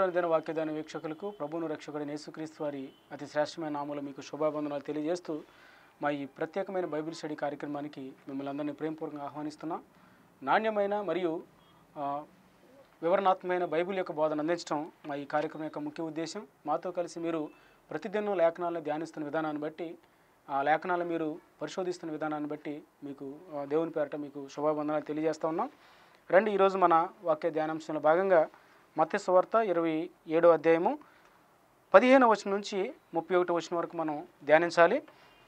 దిన వాక్యదాన వీక్షకులకు ప్రభువును రక్షకుడైన యేసుక్రీస్తు వారి అతి శ్రేష్టమైన నామములు మీకు శుభాబంధనాలు తెలియజేస్తూ మా ఈ ప్రత్యేకమైన బైబిల్ స్టడీ కార్యక్రమానికి మిమ్మల్ని అందరినీ ప్రేమపూర్వకంగా ఆహ్వానిస్తున్నాం నాణ్యమైన మరియు ఆ, వివరణాత్మకమైన బైబిల్ యొక్క బోధన అందించడం మా ఈ కార్యక్రమం యొక్క ముఖ్య ఉద్దేశం మాతో కలిసి మీరు ప్రతిదినం లేఖనాలను ధ్యానిస్తున్న విధానాన్ని బట్టి ఆ లేఖనాలు మీరు పరిశోధిస్తున్న విధానాన్ని బట్టి మీకు ఆ, దేవుని పేరట మీకు శుభాబంధనాలు తెలియజేస్తా ఉన్నాం రండి ఈరోజు మన వాక్య ధ్యానాంశంలో భాగంగా మత్స్య సువార్త ఇరవై ఏడో అధ్యాయము పదిహేను వచనం నుంచి ముప్పై ఒకటి వచనం వరకు మనం ధ్యానించాలి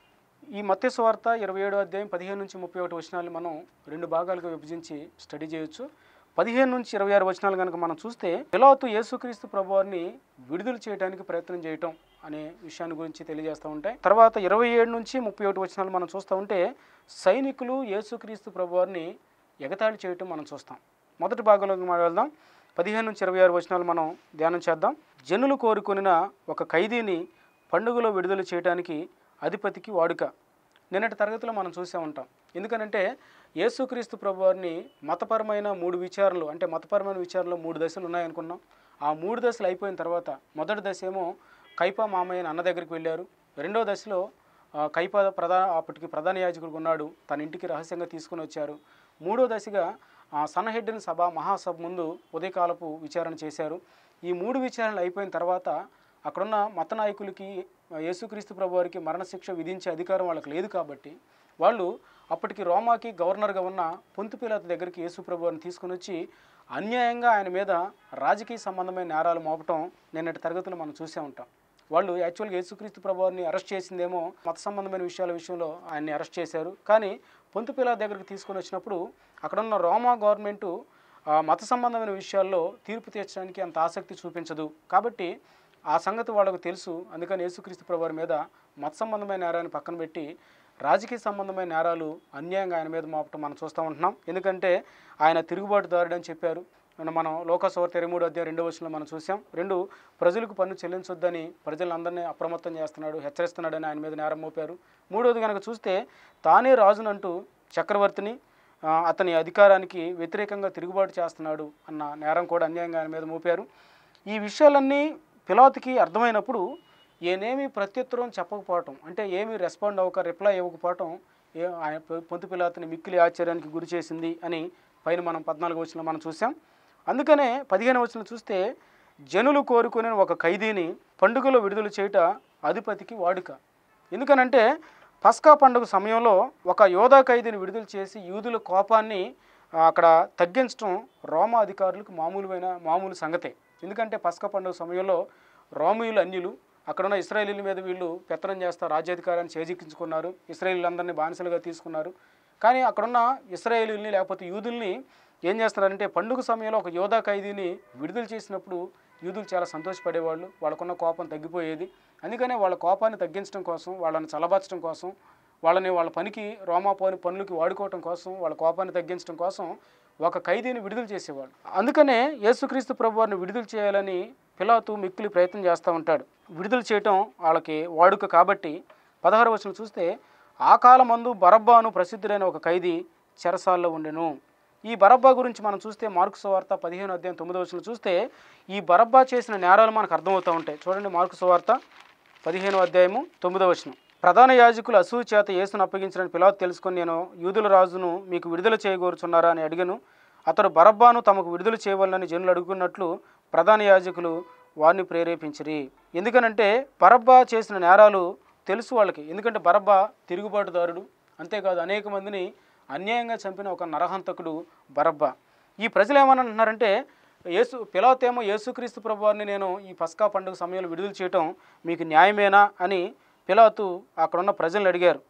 ఈ మత్స్య సువార్త ఇరవై ఏడో అధ్యాయం పదిహేను నుంచి ముప్పై ఒకటి వచనాలు మనం రెండు భాగాలుగా విభజించి స్టడీ చేయొచ్చు పదిహేను నుంచి ఇరవై ఆరు వచనాలు కనుక మనం చూస్తే పిలాతు యేసుక్రీస్తు ప్రభువారిని విడుదల చేయడానికి ప్రయత్నం చేయటం అనే విషయాన్ని గురించి తెలియజేస్తూ ఉంటాయి తర్వాత ఇరవై ఏడు నుంచి ముప్పై ఒకటి వచనాలు మనం చూస్తూ ఉంటే సైనికులు యేసుక్రీస్తు ప్రభువారిని ఎగతాళి చేయటం మనం చూస్తాం మొదటి భాగంలోకి మనం వెళ్దాం పదిహేను నుంచి ఇరవై ఆరు వచనాలు మనం ధ్యానం చేద్దాం జనులు కోరుకొనిన ఒక ఖైదీని పండుగలో విడుదల చేయడానికి అధిపతికి వాడుక నిన్నటి తరగతిలో మనం చూసే ఉంటాం ఎందుకనంటే యేసుక్రీస్తు ప్రభువారిని మతపరమైన మూడు విచారణలు అంటే మతపరమైన విచారణలో మూడు దశలు ఉన్నాయనుకున్నాం ఆ మూడు దశలు అయిపోయిన తర్వాత మొదటి దశ ఏమో కైపా మామయ్య అన్న దగ్గరికి వెళ్ళారు రెండో దశలో ఆ, కైపా ప్రధాన అప్పటికి ప్రధాన యాజకుడు ఉన్నాడు తన ఇంటికి రహస్యంగా తీసుకుని వచ్చారు మూడో దశగా ఆ, సనహెడ్డిన సభ మహాసభ ముందు ఉదయకాలపు విచారణ చేశారు ఈ మూడు విచారణలు అయిపోయిన తర్వాత అక్కడున్న మత నాయకులకి ఆ, యేసుక్రీస్తు ప్రభు వారికి మరణశిక్ష విధించే అధికారం వాళ్ళకి లేదు కాబట్టి వాళ్ళు అప్పటికి రోమాకి గవర్నర్గా ఉన్న పొంతుపిలాత దగ్గరికి యేసు ప్రభు వారిని తీసుకుని వచ్చి అన్యాయంగా ఆయన మీద రాజకీయ సంబంధమైన నేరాలు మోపటం నిన్నటి తరగతిలో మనం చూసే ఉంటాం వాళ్ళు యాక్చువల్గా యేసుక్రీస్తు ప్రభువారిని అరెస్ట్ చేసిందేమో మత సంబంధమైన విషయాల విషయంలో ఆయన్ని అరెస్ట్ చేశారు కానీ పొంతుపిలా దగ్గరికి తీసుకొని వచ్చినప్పుడు అక్కడున్న రోమా గవర్నమెంటు ఆ, మత సంబంధమైన విషయాల్లో తీర్పు తీర్చడానికి అంత ఆసక్తి చూపించదు కాబట్టి ఆ సంగతి వాళ్ళకు తెలుసు అందుకని యేసుక్రీస్తు ప్రభువారి మీద మత సంబంధమైన నేరాన్ని పక్కన పెట్టి రాజకీయ సంబంధమైన నేరాలు అన్యాయంగా ఆయన మీద మోపటం మనం చూస్తూ ఉంటున్నాం ఎందుకంటే ఆయన తిరుగుబాటుదారుడు అని చెప్పారు మన మనం లోకసభ ఇరవై మూడు అధ్యాయం రెండో వచనంలో మనం చూసాం రెండు ప్రజలకు పన్ను చెల్లించొద్దని ప్రజలందరినీ అప్రమత్తం చేస్తున్నాడు హెచ్చరిస్తున్నాడని ఆయన మీద నేరం మోపారు మూడోది కనుక చూస్తే తానే రాజునంటూ చక్రవర్తిని ఆ, అతని అధికారానికి వ్యతిరేకంగా తిరుగుబాటు చేస్తున్నాడు అన్న నేరం కూడా అన్యాయంగా ఆయన మీద మోపారు ఈ విషయాలన్నీ పిలాతుకి అర్థమైనప్పుడు ఈయనేమి ప్రత్యుత్తరం చెప్పకపోవటం అంటే ఏమీ రెస్పాండ్ అవ్వక రిప్లై ఇవ్వకపోవటం ఏ ఆయన పొ- పొంతు పిలాతుని మిక్కిలి ఆశ్చర్యానికి గురి చేసింది అని పైన మనం పద్నాలుగు వచ్చిన మనం చూసాం అందుకనే పదిహేను వచ్చిన చూస్తే జనులు కోరుకునే ఒక ఖైదీని పండుగలో విడుదల చేయుట అధిపతికి వాడుక ఎందుకనంటే పస్కా పండుగ సమయంలో ఒక యోధా ఖైదీని విడుదల చేసి యూదుల కోపాన్ని ఆ, అక్కడ తగ్గించడం రోమా అధికారులకు మామూలుమైన మామూలు సంగతే ఎందుకంటే పస్కా పండుగ సమయంలో రోమియులు అన్యులు అక్కడున్న ఇస్రాయేలీల మీద వీళ్ళు పెత్తనం చేస్తా రాజ్యాధికారాన్ని చేజిక్కించుకున్నారు ఇస్రాయేలీలందరినీ బానిసలుగా తీసుకున్నారు కానీ అక్కడున్న ఇస్రాయేలీల్ని లేకపోతే యూదుల్ని ఏం చేస్తున్నారంటే పండుగ సమయంలో ఒక యోధా ఖైదీని విడుదల చేసినప్పుడు యూదులు చాలా సంతోషపడేవాళ్ళు వాళ్ళకున్న కోపం తగ్గిపోయేది అందుకనే వాళ్ళ కోపాన్ని తగ్గించడం కోసం వాళ్ళని చలబరచడం కోసం వాళ్ళని వాళ్ళ పనికి రోమా పని పనులకి వాడుకోవటం కోసం వాళ్ళ కోపాన్ని తగ్గించడం కోసం ఒక ఖైదీని విడుదల చేసేవాళ్ళు అందుకనే యేసుక్రీస్తు ప్రభు వారిని విడుదల చేయాలని పిలాతు మిక్కిలి ప్రయత్నం చేస్తూ ఉంటాడు విడుదల చేయటం వాళ్ళకి వాడుక కాబట్టి పదహారు వచనం చూస్తే ఆ కాలమందు బరబ్బాను ప్రసిద్ధుడైన ఒక ఖైదీ చెరసాల్లో ఉండెను ఈ బరబ్బా గురించి మనం చూస్తే మార్కు సువార్త పదిహేను అధ్యాయం తొమ్మిదో వచనం చూస్తే ఈ బరబ్బా చేసిన నేరాలు మనకు అర్థమవుతూ ఉంటాయి చూడండి మార్కు సువార్త పదిహేను అధ్యాయము తొమ్మిదో వచనం ప్రధాన యాజకులు అసూయ చేత యేసును అప్పగించిన పిలాతు తెలుసుకొని నేను యూదుల రాజును మీకు విడుదల చేయగోరుచున్నారా అని అడిగను అతడు బరబ్బాను తమకు విడుదల చేయవాలని జనులు అడుగున్నట్లు ప్రధాన యాజకులు వారిని ప్రేరేపించిరి ఎందుకనంటే బరబ్బా చేసిన నేరాలు తెలుసు వాళ్ళకి ఎందుకంటే బరబ్బా తిరుగుబాటుదారుడు అంతేకాదు అనేక మందిని అన్యాయంగా చంపిన ఒక నరహంతకుడు బరబ్బా ఈ ప్రజలు ఏమనంటున్నారంటే యేసు పిలాతేమో యేసుక్రీస్తు ప్రభువారిని నేను ఈ పస్కా పండుగ సమయంలో విడుదల చేయటం మీకు న్యాయమేనా అని పిలాతు అక్కడున్న ప్రజలను అడిగారు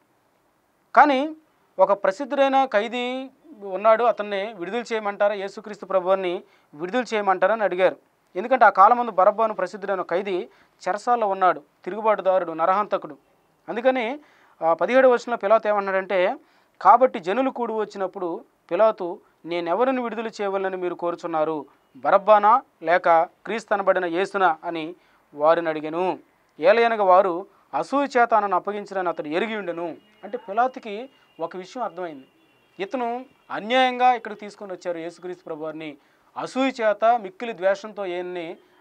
కానీ ఒక ప్రసిద్ధుడైన ఖైదీ ఉన్నాడు అతన్ని విడుదల చేయమంటారా యేసుక్రీస్తు ప్రభువారిని విడుదల చేయమంటారా అని అడిగారు ఎందుకంటే ఆ కాలం ముందు బరబ్బాను ప్రసిద్ధుడైన ఖైదీ చెరసాల్లో ఉన్నాడు తిరుగుబాటుదారుడు నరహంతకుడు అందుకని ఆ, పదిహేడు వచ్చిన పిలాతు ఏమన్నాడంటే కాబట్టి జనులు కూడి వచ్చినప్పుడు పిలాతు నేనెవరిని విడుదల చేయవాలని మీరు కోరుచున్నారు బరబ్బానా లేక క్రీస్తనబడిన యేసునా అని వారిని అడిగాను ఏలయనగా వారు అసూయ చేత నన్ను అప్పగించడానికి అతడు ఎరిగి ఉండెను అంటే పిలాతుకి ఒక విషయం అర్థమైంది ఇతను అన్యాయంగా ఇక్కడికి తీసుకొని వచ్చారు యేసుక్రీస్తు ప్రభువారిని అసూయ చేత మిక్కిలి ద్వేషంతో ఈయన్ని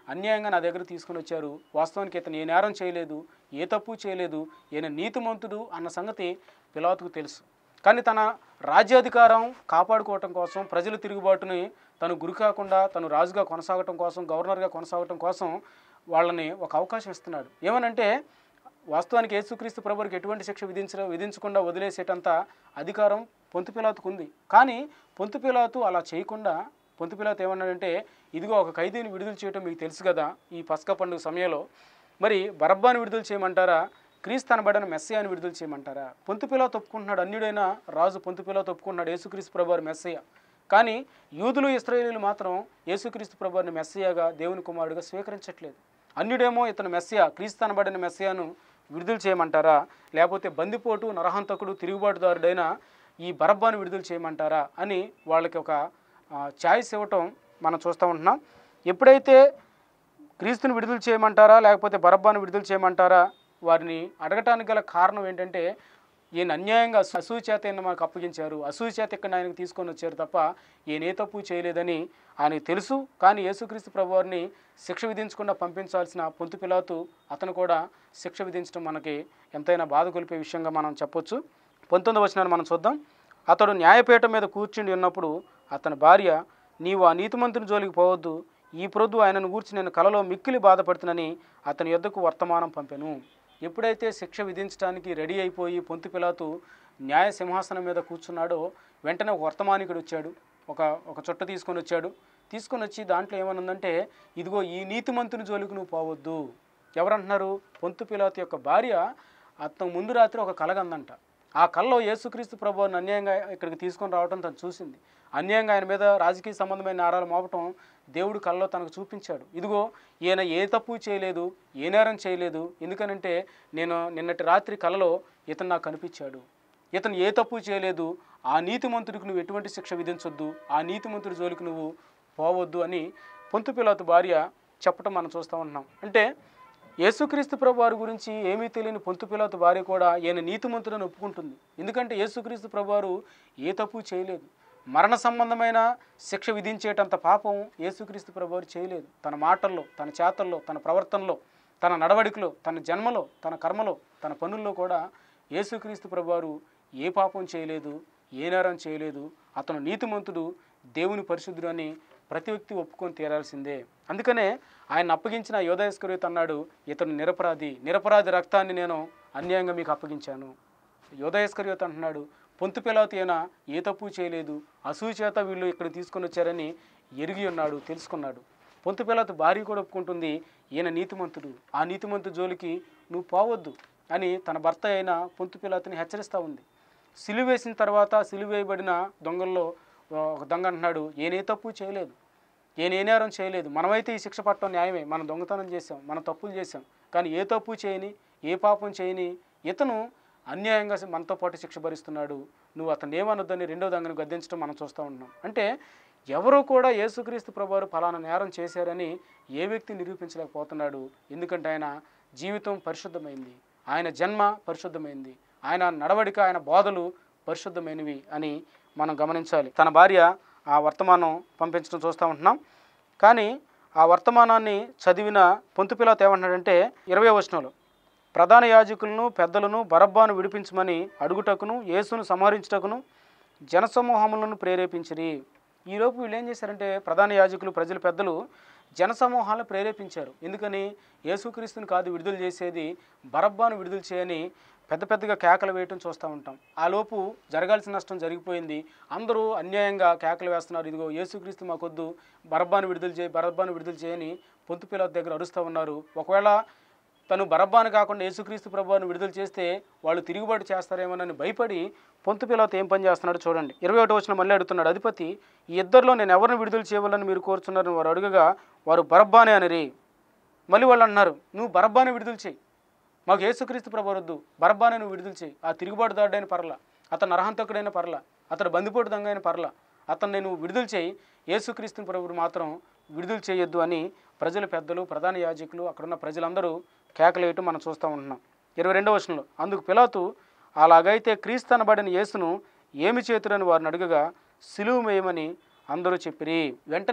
అన్యాయంగా నా దగ్గర తీసుకుని వచ్చారు వాస్తవానికి ఇతను ఏ నేరం చేయలేదు ఏ తప్పు చేయలేదు ఈయన నీతిమంతుడు అన్న సంగతి పిలాతుకు తెలుసు కానీ తన రాజ్యాధికారం కాపాడుకోవటం కోసం ప్రజల తిరుగుబాటుని తను గురి కాకుండా తను రాజుగా కొనసాగటం కోసం గవర్నర్గా కొనసాగటం కోసం వాళ్ళని ఒక అవకాశం ఇస్తున్నాడు ఏమనంటే వాస్తవానికి యేసుక్రీస్తు ప్రభువుకి ఎటువంటి శిక్ష విధించ విధించకుండా వదిలేసేటంత అధికారం పొంతు పిలాతుకు ఉంది కానీ పొంతు పిలాతు అలా చేయకుండా పొంతు పిలాతు ఏమన్నాడంటే ఇదిగో ఒక ఖైదీని విడుదల చేయటం మీకు తెలుసు కదా ఈ పసక పండుగ సమయంలో మరి బరబ్బాని విడుదల చేయమంటారా క్రీస్తు అనబడిన మెస్సయాని విడుదల చేయమంటారా పొంతు పిలాతు ఒప్పుకుంటున్నాడు అన్యుడైన రాజు పొంతు పిలాతు ఒప్పుకుంటున్నాడు యేసుక్రీస్తు ప్రభువారి మెస్సయ్య కానీ యూదులు ఇస్రాయేలీలు మాత్రం యేసుక్రీస్తు ప్రభువారిని మెస్సయ్యగా దేవుని కుమారుడిగా స్వీకరించట్లేదు అన్యుడేమో ఇతను మెస్సియా క్రీస్తు అనబడిన మెస్సియాను విడుదల చేయమంటారా లేకపోతే బందిపోటు నరహంతకుడు తిరుగుబాటుదారుడైన ఈ బరబ్బాను విడుదల చేయమంటారా అని వాళ్ళకి ఒక ఛాయిస్ ఇవ్వటం మనం చూస్తూ ఉంటున్నాం ఎప్పుడైతే క్రీస్తుని విడుదల చేయమంటారా లేకపోతే బరబ్బాను విడుదల చేయమంటారా వారిని అడగటానికి గల కారణం ఏంటంటే ఈయన అన్యాయంగా అసూ- అసూయ చేత ఈయన మాకు అప్పగించారు అసూయ చేత ఇక్కడ ఆయనకు తీసుకొని వచ్చారు తప్ప ఈయన ఏ తప్పు చేయలేదని ఆయనకు తెలుసు కానీ యేసుక్రీస్తు ప్రభువారిని శిక్ష విధించకుండా పంపించాల్సిన పొంతు పిలాతు అతను కూడా శిక్ష విధించడం మనకి ఎంతైనా బాధ కొలిపే విషయంగా మనం చెప్పొచ్చు పంతొమ్మిది వచనాన్ని మనం చూద్దాం అతడు న్యాయపీఠం మీద కూర్చుండి ఉన్నప్పుడు అతని భార్య నీవు ఆ నీతిమంతుని జోలికి పోవద్దు ఈ ప్రొద్దు ఆయనను గూర్చి నేను కలలో మిక్కిలి బాధపడుతునని అతని యొద్దకు వర్తమానం పంపెను ఎప్పుడైతే శిక్ష విధించడానికి రెడీ అయిపోయి పొంతు పిలాతు న్యాయ సింహాసనం మీద కూర్చున్నాడో వెంటనే ఒక వర్తమానికుడు వచ్చాడు ఒక ఒక చుట్ట తీసుకొని వచ్చాడు తీసుకొని వచ్చి దాంట్లో ఏమనుందంటే ఇదిగో ఈ నీతిమంతుని జోలికి నువ్వు పోవద్దు ఎవరంటున్నారు పొంతు పిలాతు యొక్క భార్య అతను ముందు రాత్రి ఒక కలగందంట ఆ కల్లో యేసుక్రీస్తు ప్రభువుని అన్యాయంగా ఇక్కడికి తీసుకొని రావడం తను చూసింది అన్యాయంగా ఆయన మీద రాజకీయ సంబంధమైన నేరాలు మోపటం దేవుడు కల్లో తనకు చూపించాడు ఇదిగో ఈయన ఏ తప్పు చేయలేదు ఏ నేరం చేయలేదు ఎందుకనంటే నేను నిన్నటి రాత్రి కలలో ఇతను నాకు కనిపించాడు ఇతను ఏ తప్పు చేయలేదు ఆ నీతిమంతుడికి నువ్వు ఎటువంటి శిక్ష విధించొద్దు ఆ నీతిమంతుడి జోలికి నువ్వు పోవద్దు అని పొంతు పిలాతు భార్య చెప్పటం మనం చూస్తూ ఉంటున్నాం అంటే యేసుక్రీస్తు ప్రభు వారి గురించి ఏమీ తెలియని పొంతు పిలాతు భార్య కూడా ఈయన నీతిమంతుడని ఒప్పుకుంటుంది ఎందుకంటే యేసుక్రీస్తు ప్రభు వారు ఏ తప్పు చేయలేదు మరణ సంబంధమైన శిక్ష విధించేటంత పాపం యేసుక్రీస్తు ప్రభు వారు చేయలేదు తన మాటల్లో తన చేతల్లో తన ప్రవర్తనలో తన నడవడికలో తన జన్మలో తన కర్మలో తన పనుల్లో కూడా యేసుక్రీస్తు ప్రభువారు ఏ పాపం చేయలేదు ఏ నేరం చేయలేదు అతను నీతిమంతుడు దేవుని పరిశుద్ధుడు అని ప్రతి వ్యక్తి ఒప్పుకొని తీరాల్సిందే అందుకనే ఆయన అప్పగించిన యోధయస్కరిత అన్నాడు ఇతను నిరపరాధి నిరపరాధి రక్తాన్ని నేను అన్యాయంగా మీకు అప్పగించాను యోధయస్కరియోత అంటున్నాడు పొంతు పిలాతు అయినా ఏ తప్పు చేయలేదు అసూయ చేత వీళ్ళు ఇక్కడ తీసుకొని వచ్చారని ఎరిగి ఉన్నాడు తెలుసుకున్నాడు పొంతు పిలాతు భార్య కూడా ఒప్పుకుంటుంది ఈయన నీతిమంతుడు ఆ నీతిమంతు జోలికి నువ్వు పోవద్దు అని తన భర్త అయిన పొంతు పిలాతుని హెచ్చరిస్తూ ఉంది సిలువ వేసిన తర్వాత సిలువ వేయబడిన దొంగల్లో ఆ, ఒక దొంగ అంటున్నాడు ఈయన ఏ తప్పు చేయలేదు ఈయన ఏ నేరం చేయలేదు మనమైతే ఈ శిక్ష పట్టడం న్యాయమే మనం దొంగతనం చేసాం మనం తప్పులు చేసాం కానీ ఏ తప్పు చేయని ఏ పాపం చేయని ఇతను అన్యాయంగా మనతో పాటు శిక్ష భరిస్తున్నాడు నువ్వు అతను ఏమనొద్దని రెండో దొంగను గద్దించడం మనం చూస్తూ ఉంటున్నాం అంటే ఎవరూ కూడా యేసుక్రీస్తు ప్రభువారు ఫలానా నేరం చేశారని ఏ వ్యక్తి నిరూపించలేకపోతున్నాడు ఎందుకంటే ఆయన జీవితం పరిశుద్ధమైంది ఆయన జన్మ పరిశుద్ధమైంది ఆయన నడవడిక ఆయన బోధలు పరిశుద్ధమైనవి అని మనం గమనించాలి తన భార్య ఆ వర్తమానం పంపించడం చూస్తూ ఉంటున్నాం కానీ ఆ వర్తమానాన్ని చదివిన పొంతుపిలాత్ ఏమంటున్నాడంటే ఇరవై వచనంలో ప్రధాన యాజకులను పెద్దలను బరబ్బాను విడిపించమని అడుగుటకును యేసును సంహరించుటకును జనసమూహములను ప్రేరేపించిరి ఈలోపు వీళ్ళు ఏం చేశారంటే ప్రధాన యాజకులు ప్రజల పెద్దలు జనసమూహాలను ప్రేరేపించారు ఎందుకని యేసుక్రీస్తుని కాదు విడుదల చేసేది బరబ్బాను విడుదల చేయని పెద్ద పెద్దగా కేకలు వేయటం చూస్తూ ఉంటాం ఆ లోపు జరగాల్సిన నష్టం జరిగిపోయింది అందరూ అన్యాయంగా కేకలు వేస్తున్నారు ఇదిగో యేసుక్రీస్తు మాకొద్దు బరబ్బాను విడుదల చేయి బరబ్బాను విడుదల చేయని పొంతు పిల్లల దగ్గర అరుస్తూ ఉన్నారు ఒకవేళ తను బరబ్బాను కాకుండా యేసుక్రీస్తు ప్రభువాన్ని విడుదల చేస్తే వాళ్ళు తిరుగుబాటు చేస్తారేమోనని భయపడి పొంతు పిల్లలతో ఏం పని చేస్తున్నాడు చూడండి ఇరవై ఒకటి వచ్చిన మళ్ళీ అడుగుతున్నాడు అధిపతి ఈ ఇద్దరిలో నేను ఎవరిని విడుదల చేయవాలని మీరు కోరుచున్నారని వారు అడుగగా వారు బరబ్బానే అనిరి మళ్ళీ వాళ్ళు అన్నారు నువ్వు బరబ్బానే విడుదల చేయి మాకు యేసుక్రీస్తు ప్రభు వద్దు బరబ్బానే నువ్వు విడుదల చేయి ఆ తిరుగుబాటుదారుడైన పర్ల అతను నరహంతకుడైన పర్ల అతను బందిపోటు దొంగ అయిన పర్ల అతన్ని నువ్వు విడుదల చేయి యేసుక్రీస్తుని ప్రభువుడు మాత్రం విడుదల చేయొద్దు అని ప్రజల పెద్దలు ప్రధాన యాజకులు అక్కడున్న ప్రజలందరూ కేకలేయటం మనం చూస్తూ ఉంటున్నాం ఇరవై రెండవ వచనంలో అందుకు పిలాతు అలాగైతే క్రీస్తు అనబడిన యేసును ఏమి చేతురని వారిని అడుగగా సిలువు మేయమని అందరూ చెప్పిరి వెంటనే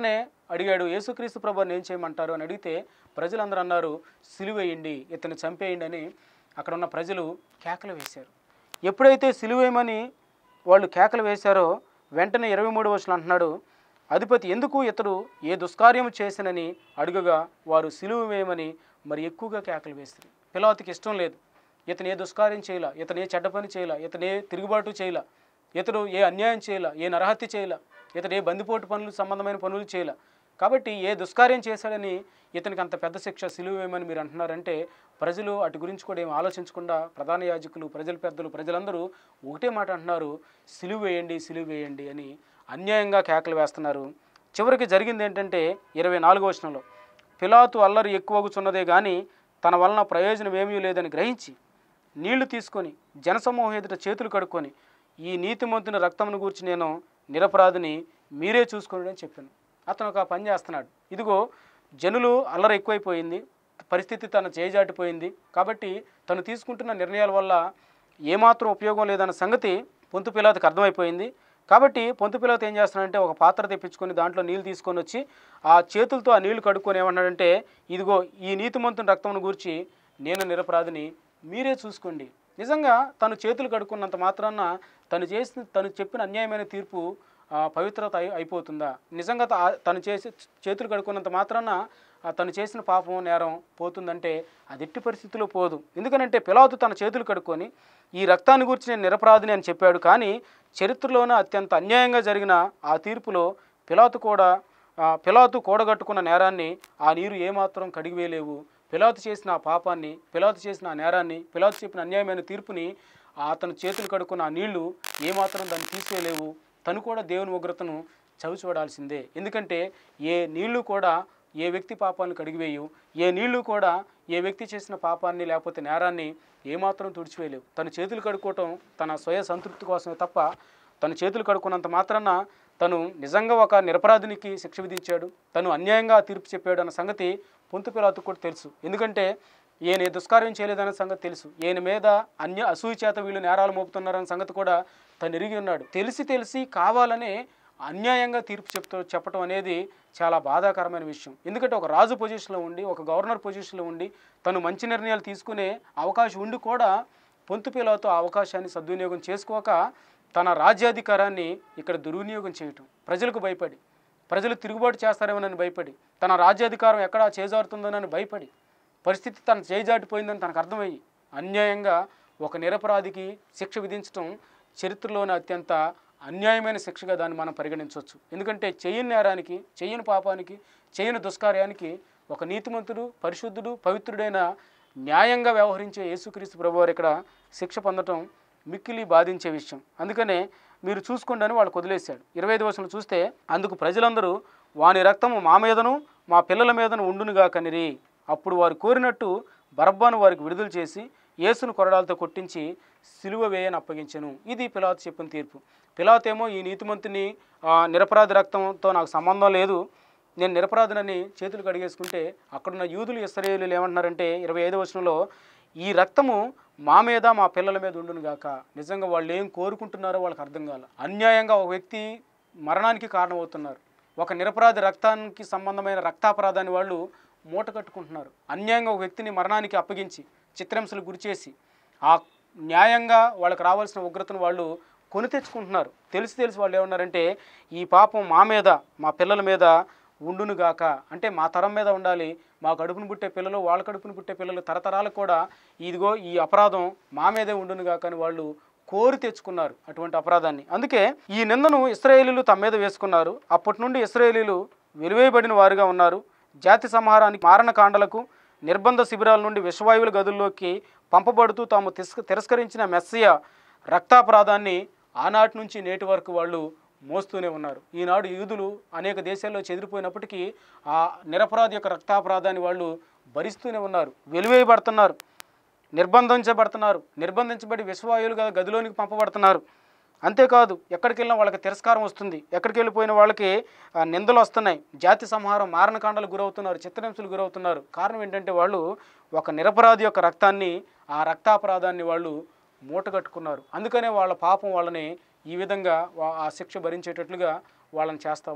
అడిగాడు యేసుక్రీస్తు ప్రభుని ఏం చేయమంటారు అని అడిగితే ప్రజలందరూ అన్నారు సిలువేయండి ఇతన్ని చంపేయండి అని అక్కడ ఉన్న ప్రజలు కేకలు వేశారు ఎప్పుడైతే సిలువేయమని వాళ్ళు కేకలు వేశారో వెంటనే ఇరవై మూడు వర్షాలు అంటున్నాడు అధిపతి ఎందుకు ఇతడు ఏ దుష్కార్యము చేసినని అడుగగా వారు సిలువ వేయమని మరి ఎక్కువగా కేకలు వేస్తారు పిలవతికి ఇష్టం లేదు ఇతను ఏ దుష్కార్యం చేయలా ఇతను ఏ చెడ్డ పని చేయలా ఇతను ఏ తిరుగుబాటు చేయలా ఇతడు ఏ అన్యాయం చేయలా ఏ నరహత్య చేయలా ఇతడు ఏ బందిపోటు పనులు సంబంధమైన పనులు చేయలా కాబట్టి ఏ దుష్కార్యం చేశాడని ఇతనికి అంత పెద్ద శిక్ష సిలువేమని మీరు అంటున్నారంటే ప్రజలు అటు గురించి కూడా ఏం ఆలోచించకుండా ప్రధాన యాజకులు ప్రజల పెద్దలు ప్రజలందరూ ఒకటే మాట అంటున్నారు సిలువ వేయండి సిలువ వేయండి అని అన్యాయంగా కేకలు వేస్తున్నారు చివరికి జరిగింది ఏంటంటే ఇరవై నాలుగో వచనంలో పిలాతు అల్లరి ఎక్కువగుచున్నదే కానీ తన వలన ప్రయోజనం ఏమీ లేదని గ్రహించి నీళ్లు తీసుకొని జనసమూహం ఎదుట చేతులు కడుక్కొని ఈ నీతిమంతుని రక్తమును గూర్చి నేను నిరపరాధిని మీరే చూసుకోండి అని చెప్పాను అతను ఒక పని చేస్తున్నాడు ఇదిగో జనులు అల్లరి ఎక్కువైపోయింది పరిస్థితి తన చేజాటిపోయింది కాబట్టి తను తీసుకుంటున్న నిర్ణయాల వల్ల ఏమాత్రం ఉపయోగం లేదన్న సంగతి పొంతు పిలాతకు అర్థమైపోయింది కాబట్టి పొంతు పిలాత ఏం చేస్తున్నాడంటే ఒక పాత్ర తెప్పించుకొని దాంట్లో నీళ్లు తీసుకొని వచ్చి ఆ చేతులతో ఆ నీళ్లు కడుక్కొని ఏమన్నాడంటే ఇదిగో ఈ నీతిమంతుని రక్తమును గూర్చి నేను నిరపరాధిని మీరే చూసుకోండి నిజంగా తను చేతులు కడుక్కున్నంత మాత్రాన తను చేసిన తను చెప్పిన అన్యాయమైన తీర్పు ఆ, పవిత్రత అయి అయిపోతుందా నిజంగా త- తను చేసి చేతులు కడుక్కున్నంత మాత్రాన ఆ, తను చేసిన పాపం నేరం పోతుందంటే అది ఎట్టి పరిస్థితిలో పోదు ఎందుకనంటే పిలాతు తన చేతులు కడుక్కొని ఈ రక్తాన్ని గురించి నేను నిరపరాధిని అని చెప్పాడు కానీ చరిత్రలోనే అత్యంత అన్యాయంగా జరిగిన ఆ తీర్పులో పిలాతు కూడా ఆ, పిలాతు కూడగట్టుకున్న నేరాన్ని ఆ నీరు ఏమాత్రం కడిగివేయలేవు పిలాతు చేసిన ఆ పాపాన్ని పిలాతు చేసిన ఆ నేరాన్ని పిలాతు చెప్పిన అన్యాయమైన తీర్పుని ఆ అతను చేతులు కడుక్కున్న ఆ నీళ్లు ఏమాత్రం దాన్ని తీసేయలేవు తను కూడా దేవుని ఉగ్రతను చవి చూడాల్సిందే ఎందుకంటే ఏ నీళ్లు కూడా ఏ వ్యక్తి పాపాలను కడిగివేయు ఏ నీళ్లు కూడా ఏ వ్యక్తి చేసిన పాపాన్ని లేకపోతే నేరాన్ని ఏమాత్రం తుడిచివేయలేవు తన చేతులు కడుక్కోవటం తన స్వయ సంతృప్తి కోసమే తప్ప తన చేతులు కడుక్కున్నంత మాత్రాన తను నిజంగా ఒక నిరపరాధినికి శిక్ష విధించాడు తను అన్యాయంగా తీర్పు చెప్పాడు అన్న సంగతి పొంతు పిలాతుకు కూడా తెలుసు ఎందుకంటే ఈయన ఏ దుష్కార్యం చేయలేదన్న సంగతి తెలుసు ఈయన మీద అన్య అసూయ చేత వీళ్ళు నేరాలు మోపుతున్నారన్న సంగతి కూడా తను ఎరిగి ఉన్నాడు తెలిసి తెలిసి కావాలనే అన్యాయంగా తీర్పు చెప్తూ చెప్పడం అనేది చాలా బాధాకరమైన విషయం ఎందుకంటే ఒక రాజు పొజిషన్లో ఉండి ఒక గవర్నర్ పొజిషన్లో ఉండి తను మంచి నిర్ణయాలు తీసుకునే అవకాశం ఉండి కూడా పొంతు పిల్లలతో ఆ అవకాశాన్ని సద్వినియోగం చేసుకోక తన రాజ్యాధికారాన్ని ఇక్కడ దుర్వినియోగం చేయటం ప్రజలకు భయపడి ప్రజలు తిరుగుబాటు చేస్తారేమోనని భయపడి తన రాజ్యాధికారం ఎక్కడ చేజారుతుందోనని భయపడి పరిస్థితి తన చేజాటిపోయిందని తనకు అర్థమయ్యి అన్యాయంగా ఒక నిరపరాధికి శిక్ష విధించడం చరిత్రలోని అత్యంత అన్యాయమైన శిక్షగా దాన్ని మనం పరిగణించవచ్చు ఎందుకంటే చేయని నేరానికి చేయని పాపానికి చేయని దుష్కార్యానికి ఒక నీతిమంతుడు పరిశుద్ధుడు పవిత్రుడైన న్యాయంగా వ్యవహరించే యేసుక్రీస్తు ప్రభువారు ఇక్కడ శిక్ష పొందటం మిక్కిలి బాధించే విషయం అందుకనే మీరు చూసుకోండి అని వాళ్ళకు వదిలేశాడు ఇరవై ఐదు వర్షాలు చూస్తే అందుకు ప్రజలందరూ వాని రక్తము మా మీదను మా పిల్లల మీదను ఉండునుగా కనిరి అప్పుడు వారు కోరినట్టు బరబ్బాను వారికి విడుదల చేసి యేసును కొరడాలతో కొట్టించి సిలువ వేయని అప్పగించెను ఇది పిలాతు చెప్పిన తీర్పు పిలాత్ ఏమో ఈ నీతిమంతుని ఆ, నిరపరాధి రక్తంతో నాకు సంబంధం లేదు నేను నిరపరాధనని చేతులు కడిగేసుకుంటే అక్కడున్న యూదులు ఇస్రాయేలీలు ఏమంటున్నారంటే ఇరవై ఐదు వచనంలో ఈ రక్తము మా మీద మా పిల్లల మీద ఉండును గాక నిజంగా వాళ్ళు ఏం కోరుకుంటున్నారో వాళ్ళకి అర్థం కాల అన్యాయంగా ఒక వ్యక్తి మరణానికి కారణమవుతున్నారు ఒక నిరపరాధి రక్తానికి సంబంధమైన రక్తాపరాధాన్ని వాళ్ళు మూట కట్టుకుంటున్నారు అన్యాయంగా ఒక వ్యక్తిని మరణానికి అప్పగించి చిత్రహింసలు గురిచేసి ఆ న్యాయంగా వాళ్ళకి రావాల్సిన ఉగ్రతను వాళ్ళు కొని తెచ్చుకుంటున్నారు తెలిసి తెలిసి వాళ్ళు ఏమన్నారంటే ఈ పాపం మా మీద మా పిల్లల మీద ఉండునుగాక అంటే మా తరం మీద ఉండాలి మా కడుపును పుట్టే పిల్లలు వాళ్ళ కడుపును పుట్టే పిల్లలు తరతరాలకు కూడా ఇదిగో ఈ అపరాధం మా మీదే ఉండునుగాక అని వాళ్ళు కోరి తెచ్చుకున్నారు అటువంటి అపరాధాన్ని అందుకే ఈ నిందను ఇస్రాయేలీలు తమ మీద వేసుకున్నారు అప్పటి నుండి ఇస్రాయేలీలు వెలువేయబడిన వారుగా ఉన్నారు జాతి సంహారానికి మారణకాండలకు నిర్బంధ శిబిరాల నుండి విషవాయువుల గదుల్లోకి పంపబడుతూ తాము తిరస్క తిరస్కరించిన మెస్సియ రక్తాపరాధాన్ని ఆనాటి నుంచి నేటి వరకు వాళ్ళు మోస్తూనే ఉన్నారు ఈనాడు యూదులు అనేక దేశాల్లో చెదిరిపోయినప్పటికీ ఆ నిరపరాధి యొక్క రక్తాపరాధాన్ని వాళ్ళు భరిస్తూనే ఉన్నారు వెలువేయబడుతున్నారు నిర్బంధించబడుతున్నారు నిర్బంధించబడి విశ్వాయులుగా గదిలోనికి పంపబడుతున్నారు అంతేకాదు ఎక్కడికి వెళ్ళినా వాళ్ళకి తిరస్కారం వస్తుంది ఎక్కడికి వెళ్ళిపోయిన వాళ్ళకి ఆ, నిందలు వస్తున్నాయి జాతి సంహారం మారణకాండాలు గురవుతున్నారు చిత్రహింసలు గురవుతున్నారు కారణం ఏంటంటే వాళ్ళు ఒక నిరపరాధి యొక్క రక్తాన్ని ఆ రక్తాపరాధాన్ని వాళ్ళు మూటగట్టుకున్నారు అందుకనే వాళ్ళ పాపం వాళ్ళని ఈ విధంగా వా- ఆ శిక్ష భరించేటట్లుగా వాళ్ళని చేస్తూ ఉంది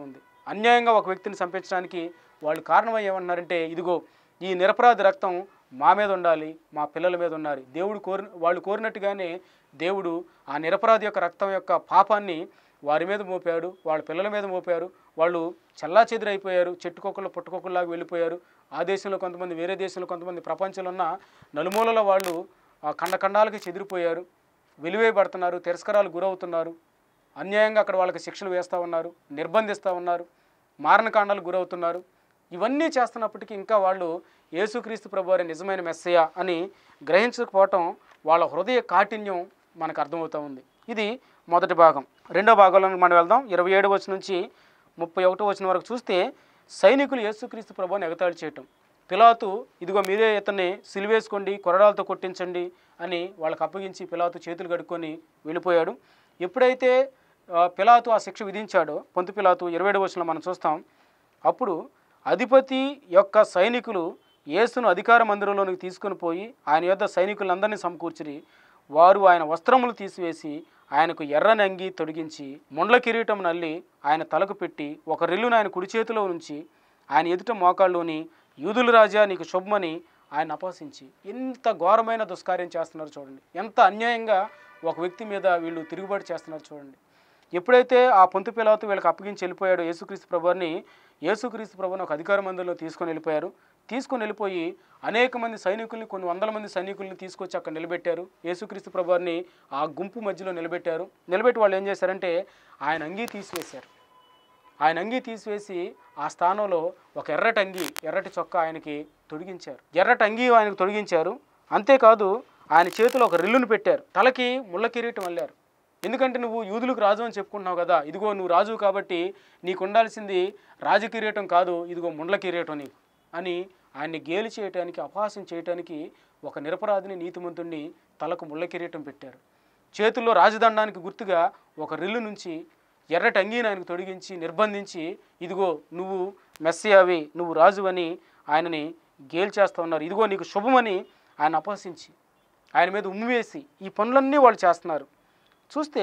అన్యాయంగా ఒక వ్యక్తిని చంపించడానికి వాళ్ళు కారణమై ఏమన్నారంటే ఇదిగో ఈ నిరపరాధి రక్తం మా మీద ఉండాలి మా పిల్లల మీద ఉండాలి దేవుడు కోరి వాళ్ళు కోరినట్టుగానే దేవుడు ఆ నిరపరాధి యొక్క రక్తం యొక్క పాపాన్ని వారి మీద మోపాడు వాళ్ళ పిల్లల మీద మోపారు వాళ్ళు చల్లా చెదిరైపోయారు చెట్టుకొక్కలు పుట్టుకొక్కలాగా వెళ్ళిపోయారు ఆ దేశంలో కొంతమంది వేరే దేశంలో కొంతమంది ప్రపంచంలో ఉన్న నలుమూలల వాళ్ళు ఆ ఖండఖండాలకి చెదిరిపోయారు వెలివేయబడుతున్నారు తిరస్కారాలు గురవుతున్నారు అన్యాయంగా అక్కడ వాళ్ళకి శిక్షలు వేస్తూ ఉన్నారు నిర్బంధిస్తూ ఉన్నారు మారణకాండాలు గురవుతున్నారు ఇవన్నీ చేస్తున్నప్పటికీ ఇంకా వాళ్ళు యేసుక్రీస్తు ప్రభు వారి నిజమైన మెస్సయ అని గ్రహించకపోవటం వాళ్ళ హృదయ కాఠిన్యం మనకు అర్థమవుతూ ఉంది ఇది మొదటి భాగం రెండో భాగంలో మనం వెళ్దాం ఇరవై ఏడు వచ్చిన నుంచి ముప్పై ఒకటో వచ్చిన వరకు చూస్తే సైనికులు యేసుక్రీస్తు ప్రభుని ఎగతాళి చేయటం పిలాతు ఇదిగో మీరే ఇతన్ని సిలివేసుకోండి కొరడాలతో కొట్టించండి అని వాళ్ళకి అప్పగించి పిలాతు చేతులు కడుక్కొని వెళ్ళిపోయాడు ఎప్పుడైతే ఆ, పిలాతు ఆ శిక్ష విధించాడో పొంతు పిలాతు ఇరవై ఏడు వచ్చిన మనం చూస్తాం అప్పుడు అధిపతి యొక్క సైనికులు యేసును అధికార మందిరంలోనికి తీసుకొని పోయి ఆయన యొద్ద సైనికులందరినీ సమకూర్చిరి వారు ఆయన వస్త్రములు తీసివేసి ఆయనకు ఎర్రని అంగి తొడిగించి ముండ్ల కిరీటం నల్లి ఆయన తలకు పెట్టి ఒక రెల్లును ఆయన కుడి చేతిలో ఉంచి ఆయన ఎదుట మోకాళ్ళలోని యూదుల రాజా నీకు శుభమని ఆయన అపహసించి ఎంత ఘోరమైన దుష్కార్యం చేస్తున్నారు చూడండి ఎంత అన్యాయంగా ఒక వ్యక్తి మీద వీళ్ళు తిరుగుబాటు చేస్తున్నారు చూడండి ఎప్పుడైతే ఆ పొంతు పిలాతు వీళ్ళకి అప్పగించి వెళ్ళిపోయాడో యేసుక్రీస్తు ప్రభుని యేసుక్రీస్తు ప్రభుని ఒక అధికార మందిరంలో తీసుకొని వెళ్ళిపోయారు తీసుకొని వెళ్ళిపోయి అనేక మంది సైనికుల్ని కొన్ని వందల మంది సైనికుల్ని తీసుకొచ్చి అక్కడ నిలబెట్టారు యేసుక్రీస్తు ప్రభుని ఆ గుంపు మధ్యలో నిలబెట్టారు నిలబెట్టి వాళ్ళు ఏం చేశారంటే ఆయన అంగీ తీసివేశారు ఆయన అంగీ తీసివేసి ఆ స్థానంలో ఒక ఎర్రటి అంగి ఎర్రటి చొక్కా ఆయనకి తొడిగించారు ఎర్రటి అంగీ ఆయనకు తొడిగించారు అంతేకాదు ఆయన చేతిలో ఒక రిల్లును పెట్టారు తలకి ముళ్ళ కిరీటం అల్లారు ఎందుకంటే నువ్వు యూదులకు రాజు అని చెప్పుకుంటున్నావు కదా ఇదిగో నువ్వు రాజు కాబట్టి నీకు ఉండాల్సింది రాజ కిరీటం కాదు ఇదిగో ముండ్ల కిరీటం నీకు అని ఆయన్ని గేలి చేయటానికి అపహాస్యం చేయటానికి ఒక నిరపరాధిని నీతిమంతుణ్ణి తలకు ముళ్ళ కిరీటం పెట్టారు చేతుల్లో రాజదండానికి గుర్తుగా ఒక రిల్లు నుంచి ఎర్రటి అంగీని ఆయనకు తొడిగించి నిర్బంధించి ఇదిగో నువ్వు మెస్సియావి నువ్వు రాజు అని ఆయనని గేల్ చేస్తూ ఉన్నారు ఇదిగో నీకు శుభమని ఆయన అపహసించి ఆయన మీద ఉమ్మివేసి ఈ పనులన్నీ వాళ్ళు చేస్తున్నారు చూస్తే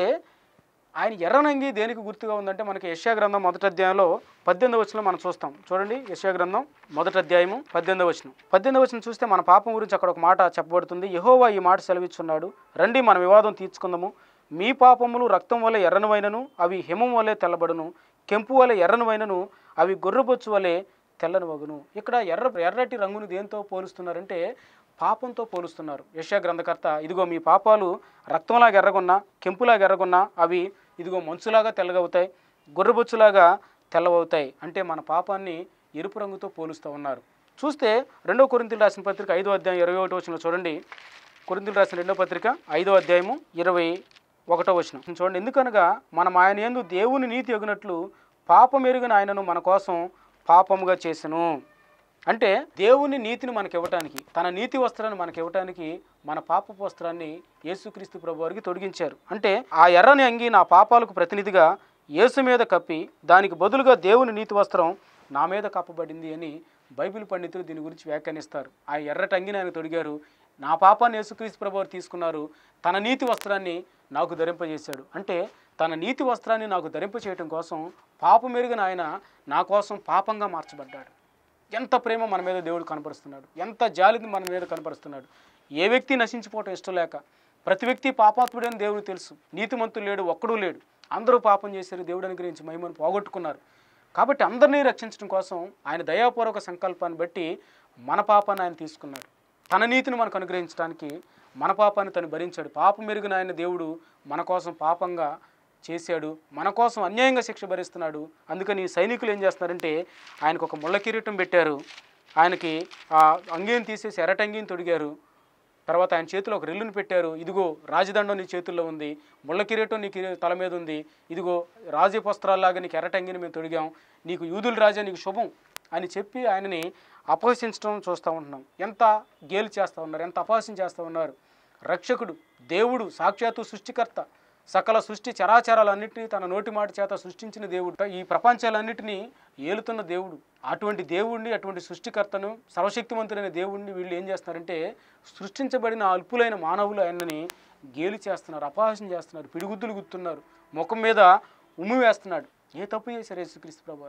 ఆయన ఎర్రనంగి దేనికి గుర్తుగా ఉందంటే మనకి యశ్యా గ్రంథం మొదటి అధ్యాయంలో పద్దెనిమిది వచనం మనం చూస్తాం చూడండి యశ్యా గ్రంథం మొదటి అధ్యాయము పద్దెనిమిది వచనం పద్దెనిమిది వచనం చూస్తే మన పాపం గురించి అక్కడ ఒక మాట చెప్పబడుతుంది యహోవా ఈ మాట సెలవిచ్చున్నాడు రండి మన వివాదం తీర్చుకుందాము మీ పాపములు రక్తం వలె ఎర్రనివైనను అవి హిమం వలె తెల్లబడును కెంపు వలె ఎర్రనివైనను అవి గొర్రెబొచ్చు వలె తెల్లని వగును ఇక్కడ ఎర్ర ఎర్రటి రంగును దేంతో పోలుస్తున్నారంటే పాపంతో పోలుస్తున్నారు యశా గ్రంథకర్త ఇదిగో మీ పాపాలు రక్తంలాగా ఎర్రగొన్నా కెంపులాగా ఎర్రగొన్నా అవి ఇదిగో మంచులాగా తెల్లగవుతాయి గొర్రెబొచ్చులాగా తెల్లవవుతాయి అంటే మన పాపాన్ని ఎరుపు రంగుతో పోలుస్తూ ఉన్నారు చూస్తే రెండో కొరింతలు రాసిన పత్రిక ఐదో అధ్యాయం ఇరవై ఒకటో వచ్చిన చూడండి కొరింతలు రాసిన రెండో పత్రిక ఐదో అధ్యాయము ఇరవై ఒకటో వచనం చూడండి ఎందుకనగా మనం ఆయన యందు దేవుని నీతి ఎగినట్లు పాపం ఎరుగిన ఆయనను మన కోసం పాపముగా చేసెను అంటే దేవుని నీతిని మనకి ఇవ్వటానికి తన నీతి వస్త్రాన్ని మనకి ఇవ్వటానికి మన పాపపు వస్త్రాన్ని యేసుక్రీస్తు ప్రభు వారికి తొడిగించారు అంటే ఆ ఎర్రని అంగి నా పాపాలకు ప్రతినిధిగా యేసు మీద కప్పి దానికి బదులుగా దేవుని నీతి వస్త్రం నా మీద కప్పబడింది అని బైబిల్ పండితులు దీని గురించి వ్యాఖ్యానిస్తారు ఆ ఎర్రటి అంగిని ఆయన తొడిగారు నా పాపాన్ని యేసుక్రీస్తు ప్రభు వారు తీసుకున్నారు తన నీతి వస్త్రాన్ని నాకు ధరింపజేశాడు అంటే తన నీతి వస్త్రాన్ని నాకు ధరింపచేయటం కోసం పాపం మెరుగిన ఆయన నా కోసం పాపంగా మార్చబడ్డాడు ఎంత ప్రేమ మన మీద దేవుడు కనపరుస్తున్నాడు ఎంత జాలిని మన మీద కనపరుస్తున్నాడు ఏ వ్యక్తి నశించిపోవటం ఇష్టం లేక ప్రతి వ్యక్తి పాపాత్ముడని దేవుడు తెలుసు నీతిమంతుడు లేడు ఒక్కడూ లేడు అందరూ పాపం చేశారు దేవుడు అనుగ్రహించి మహిమను పోగొట్టుకున్నారు కాబట్టి అందరినీ రక్షించడం కోసం ఆయన దయాపూర్వక సంకల్పాన్ని బట్టి మన పాపాన్ని ఆయన తీసుకున్నాడు తన నీతిని మనకు అనుగ్రహించడానికి మన పాపాన్ని తను భరించాడు పాపం మెరుగిన ఆయన దేవుడు మన కోసం పాపంగా చేశాడు మన కోసం అన్యాయంగా శిక్ష భరిస్తున్నాడు అందుకని ఈ సైనికులు ఏం చేస్తున్నారంటే ఆయనకు ఒక ముళ్ళ కిరీటం పెట్టారు ఆయనకి ఆ అంగీని తీసేసి ఎర్రటంగీని తొడిగారు తర్వాత ఆయన చేతిలో ఒక రెల్లును పెట్టారు ఇదిగో రాజదండం నీ చేతుల్లో ఉంది ముళ్ళ కిరీటం నీ కిరీ తల మీద ఉంది ఇదిగో రాజవస్త్రాల్లాగా నీకు ఎర్రటంగిని మేము తొడిగాం నీకు యూదుల రాజా నీకు శుభం అని చెప్పి ఆయనని అపహసించడం చూస్తూ ఉంటున్నాం ఎంత గేలు చేస్తూ ఉన్నారు ఎంత అపహాస్యం చేస్తూ ఉన్నారు రక్షకుడు దేవుడు సాక్షాత్తు సృష్టికర్త సకల సృష్టి చరాచరాలన్నింటినీ తన నోటి మాట చేత సృష్టించిన దేవుడు ఈ ప్రపంచాలన్నింటినీ ఏలుతున్న దేవుడు అటువంటి దేవుణ్ణి అటువంటి సృష్టికర్తను సర్వశక్తివంతుడైన దేవుణ్ణి వీళ్ళు ఏం చేస్తున్నారంటే సృష్టించబడిన అల్పులైన మానవులు ఆయనని గేలి చేస్తున్నారు అపహాస్యం చేస్తున్నారు పిడిగుద్దులు గుర్తున్నారు ముఖం మీద ఉమ్మి వేస్తున్నాడు ఏ తప్పు చేశారు యేసుక్రీస్తు ప్రభువారు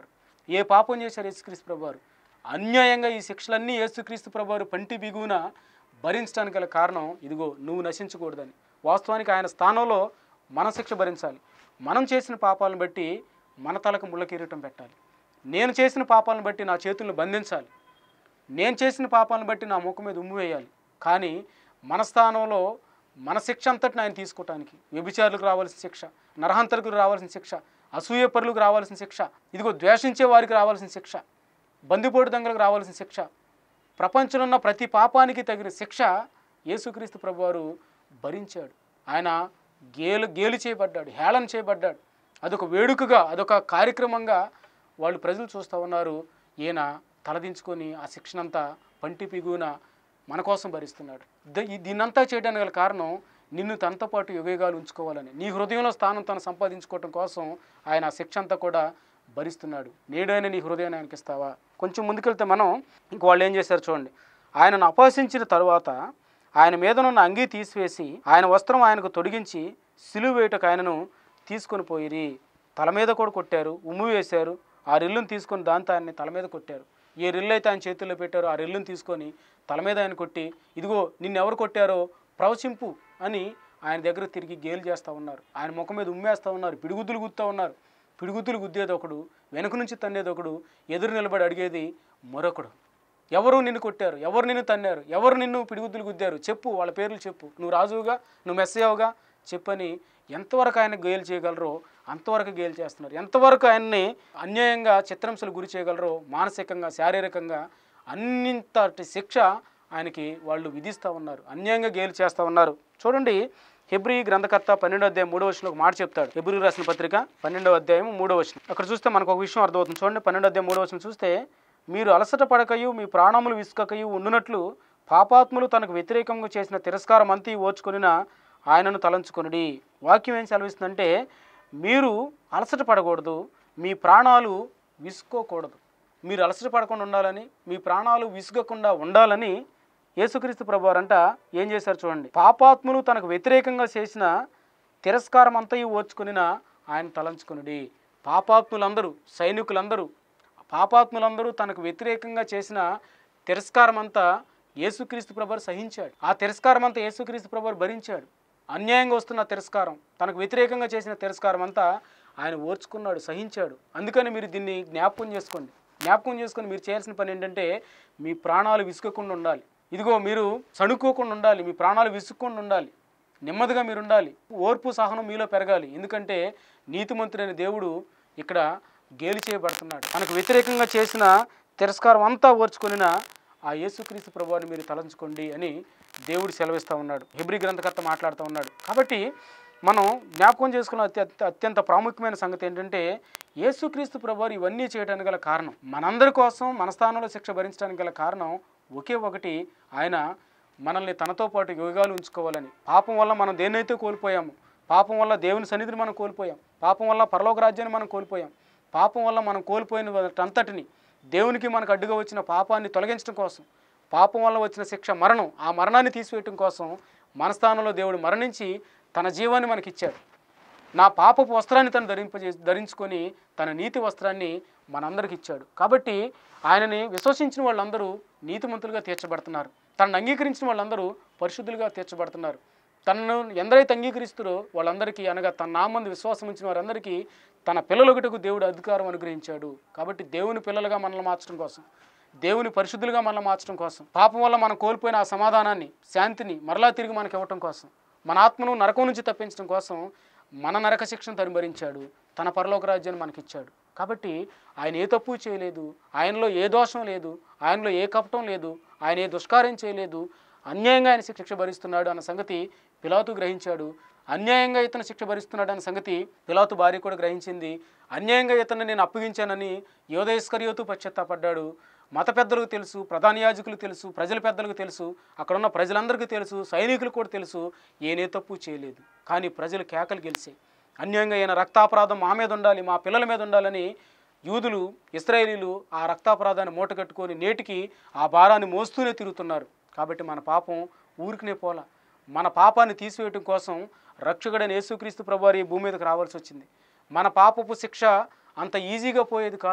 ఏ పాపం చేశారు యేసుక్రీస్తు ప్రభువారు అన్యాయంగా ఈ శిక్షలన్నీ యేసుక్రీస్తు ప్రభువారు పంటి బిగువున భరించడానికి గల కారణం ఇదిగో నువ్వు నశించకూడదని వాస్తవానికి ఆయన స్థానంలో మన శిక్ష భరించాలి మనం చేసిన పాపాలను బట్టి మన తలకు ముళ్ళ కిరీటం పెట్టాలి నేను చేసిన పాపాలను బట్టి నా చేతులను బంధించాలి నేను చేసిన పాపాలను బట్టి నా ముఖం మీద ఉమ్ము వేయాలి కానీ మన స్థానంలో మన శిక్ష అంతటిని ఆయన తీసుకోవటానికి వ్యభిచారులకు రావాల్సిన శిక్ష నరహంతకులకు రావాల్సిన శిక్ష అసూయపరులకు రావాల్సిన శిక్ష ఇదిగో ద్వేషించే వారికి రావాల్సిన శిక్ష బందిపోటు దొంగలకు రావాల్సిన శిక్ష ప్రపంచంలో ఉన్న ప్రతి పాపానికి తగిన శిక్ష యేసుక్రీస్తు ప్రభువారు భరించాడు ఆయన గేలు గేలు చేయబడ్డాడు హేళన చేయబడ్డాడు అదొక వేడుకగా అదొక కార్యక్రమంగా వాళ్ళు ప్రజలు చూస్తూ ఉన్నారు ఈయన తలదించుకొని ఆ శిక్షనంతా పంటి పిగున మన కోసం భరిస్తున్నాడు ద- ఈ- దీన్నంతా చేయడానికి గల కారణం నిన్ను తనతో పాటు యుగయుగాలు ఉంచుకోవాలని నీ హృదయంలో స్థానం తను సంపాదించుకోవటం కోసం ఆయన ఆ శిక్ష అంతా కూడా భరిస్తున్నాడు నేడైనా నీ హృదయాన్ని ఆయనకి ఇస్తావా కొంచెం ముందుకెళ్తే మనం ఇంక వాళ్ళు ఏం చేశారు చూడండి ఆయనను అపహసించిన తరువాత ఆయన మీదనున్న అంగీ తీసివేసి ఆయన వస్త్రం ఆయనకు తొడిగించి సిలువ వేయటకు ఆయనను తీసుకొని పోయిరి తల మీద కూడా కొట్టారు ఉమ్ము వేశారు ఆ రెల్లును తీసుకొని దాంతో ఆయన్ని తల మీద కొట్టారు ఏ రెల్లు అయితే ఆయన చేతుల్లో పెట్టారో ఆ రెల్లును తీసుకొని తల మీద ఆయన కొట్టి ఇదిగో నిన్ను ఎవరు కొట్టారో ప్రవచింపు అని ఆయన దగ్గర తిరిగి గేలు చేస్తూ ఉన్నారు ఆయన ముఖం మీద ఉమ్మేస్తూ ఉన్నారు పిడిగుద్దులు గుత్తా ఉన్నారు పిడిగుద్దులు గుద్దేది ఒకడు వెనుక నుంచి తన్నేది ఒకడు ఎదురు నిలబడి అడిగేది మరొకడు ఎవరు నిన్ను కొట్టారు ఎవరు నిన్ను తన్నారు ఎవరు నిన్ను పిడిగుద్దులు గుద్దారు చెప్పు వాళ్ళ పేర్లు చెప్పు నువ్వు రాజువుగా నువ్వు మెస్సయ్యవుగా చెప్పని ఎంతవరకు ఆయన గేలు చేయగలరో అంతవరకు గేలు చేస్తున్నారు ఎంతవరకు ఆయన్ని అన్యాయంగా చిత్రంశలు గురి చేయగలరో మానసికంగా శారీరకంగా అన్నింతటి శిక్ష ఆయనకి వాళ్ళు విధిస్తూ ఉన్నారు అన్యాయంగా గేలు చేస్తూ ఉన్నారు చూడండి హెబ్రి గ్రంథకర్త పన్నెండో అధ్యాయం మూడో వచనంలో ఒక మాట చెప్తాడు హెబ్రి రాసిన పత్రిక పన్నెండవ అధ్యాయం మూడో వచనం అక్కడ చూస్తే మనకు ఒక విషయం అర్థమవుతుంది చూడండి పన్నెండో అధ్యాయం మూడో వచనం చూస్తే మీరు అలసట పడకయు మీ ప్రాణములు విసుకకయు ఉండునట్లు పాపాత్ములు తనకు వ్యతిరేకంగా చేసిన తిరస్కారం అంతా ఓర్చుకొనిన ఆయనను తలంచుకొనుడి వాక్యం ఏం సెలవిస్తుందంటే మీరు అలసట పడకూడదు మీ ప్రాణాలు విసుకోకూడదు మీరు అలసట పడకుండా ఉండాలని మీ ప్రాణాలు విసుగకుండా ఉండాలని యేసుక్రీస్తు ప్రభువారంట ఏం చేశారు చూడండి పాపాత్ములు తనకు వ్యతిరేకంగా చేసిన తిరస్కారం అంతయు ఓర్చుకొనిన ఆయన తలంచుకునుడి పాపాత్ములందరూ సైనికులందరూ పాపాత్ములందరూ తనకు వ్యతిరేకంగా చేసిన తిరస్కారం అంతా యేసుక్రీస్తు ప్రభువారు సహించాడు ఆ తిరస్కారం అంతా యేసుక్రీస్తు ప్రభువారు భరించాడు అన్యాయంగా వస్తున్న తిరస్కారం తనకు వ్యతిరేకంగా చేసిన తిరస్కారం అంతా ఆయన ఓర్చుకున్నాడు సహించాడు అందుకని మీరు దీన్ని జ్ఞాపకం చేసుకోండి జ్ఞాపకం చేసుకొని మీరు చేయాల్సిన పని ఏంటంటే మీ ప్రాణాలు విసుకకుండా ఉండాలి ఇదిగో మీరు సణుక్కోకుండా ఉండాలి మీ ప్రాణాలు విసుక్కుండా ఉండాలి నెమ్మదిగా మీరు ఉండాలి ఓర్పు సహనం మీలో పెరగాలి ఎందుకంటే నీతిమంతుడైన దేవుడు ఇక్కడ గేలి చేయబడుతున్నాడు మనకు వ్యతిరేకంగా చేసిన తిరస్కారం అంతా ఓర్చుకొనిన ఆ యేసుక్రీస్తు ప్రభువాన్ని మీరు తలంచుకోండి అని దేవుడు సెలవిస్తూ ఉన్నాడు హెబ్రి గ్రంథకర్త మాట్లాడుతూ ఉన్నాడు కాబట్టి మనం జ్ఞాపకం చేసుకున్న అత్యంత అత్యంత ప్రాముఖ్యమైన సంగతి ఏంటంటే యేసుక్రీస్తు ప్రభువారు ఇవన్నీ చేయడానికి గల కారణం మనందరి కోసం మన స్థానంలో శిక్ష భరించడానికి గల కారణం ఒకే ఒకటి ఆయన మనల్ని తనతో పాటు యోగాలు ఉంచుకోవాలని పాపం వల్ల మనం దేన్నైతే కోల్పోయాము పాపం వల్ల దేవుని సన్నిధిని మనం కోల్పోయాం పాపం వల్ల పరలోక రాజ్యాన్ని మనం కోల్పోయాం పాపం వల్ల మనం కోల్పోయిన అంతటిని దేవునికి మనకు అడ్డుగా వచ్చిన పాపాన్ని తొలగించడం కోసం పాపం వల్ల వచ్చిన శిక్ష మరణం ఆ మరణాన్ని తీసివేయటం కోసం మన స్థానంలో దేవుడు మరణించి తన జీవాన్ని మనకిచ్చాడు నా పాపపు వస్త్రాన్ని తను ధరింపజే ధరించుకొని తన నీతి వస్త్రాన్ని మనందరికి ఇచ్చాడు కాబట్టి ఆయనని విశ్వసించిన వాళ్ళందరూ నీతిమంతులుగా తీర్చబడుతున్నారు తనను అంగీకరించిన వాళ్ళందరూ పరిశుద్ధులుగా తీర్చబడుతున్నారు తనను ఎందరైతే అంగీకరిస్తారో వాళ్ళందరికీ అనగా తన నామందు విశ్వాసం ఉంచిన వారందరికీ తన పిల్లలొకటకు దేవుడు అధికారం అనుగ్రహించాడు కాబట్టి దేవుని పిల్లలుగా మనల్ని మార్చడం కోసం దేవుని పరిశుద్ధులుగా మనల్ని మార్చడం కోసం పాపం వల్ల మనం కోల్పోయిన ఆ సమాధానాన్ని శాంతిని మరలా తిరిగి మనకి ఇవ్వటం కోసం మన ఆత్మను నరకం నుంచి తప్పించడం కోసం మన నరక శిక్షను తరిమరించాడు తన పరలోక రాజ్యాన్ని మనకిచ్చాడు కాబట్టి ఆయన ఏ తప్పు చేయలేదు ఆయనలో ఏ దోషం లేదు ఆయనలో ఏ కపటం లేదు ఆయన ఏ దుష్కార్యం చేయలేదు అన్యాయంగా ఆయన శిక్ష భరిస్తున్నాడు అన్న సంగతి పిలాతు గ్రహించాడు అన్యాయంగా ఇతను శిక్ష భరిస్తున్నాడు అన్న సంగతి పిలాతు భార్య కూడా గ్రహించింది అన్యాయంగా ఇతన్ని నేను అప్పగించానని యోధయస్కర్యోతు పశ్చాత్తాపడ్డాడు మత పెద్దలకు తెలుసు ప్రధాన యాజకులకు తెలుసు ప్రజల పెద్దలకు తెలుసు అక్కడ ఉన్న ప్రజలందరికీ తెలుసు సైనికులకు కూడా తెలుసు ఏనే తప్పు చేయలేదు కానీ ప్రజలు కేకలు గెలిచాయి అన్యాయంగా ఈయన రక్తాపరాధం మా మీద ఉండాలి మా పిల్లల మీద ఉండాలని యూదులు ఇస్రాయేలీలు ఆ రక్తాపరాధాన్ని మూటగట్టుకొని నేటికి ఆ భారాన్ని మోస్తూనే తిరుగుతున్నారు కాబట్టి మన పాపం ఊరికినే పోలా మన పాపాన్ని తీసివేయటం కోసం రక్షకుడైన యేసుక్రీస్తు ప్రభువారు ఈ భూమి మీదకి రావాల్సి వచ్చింది మన పాపపు శిక్ష అంత ఈజీగా పోయేది కాదు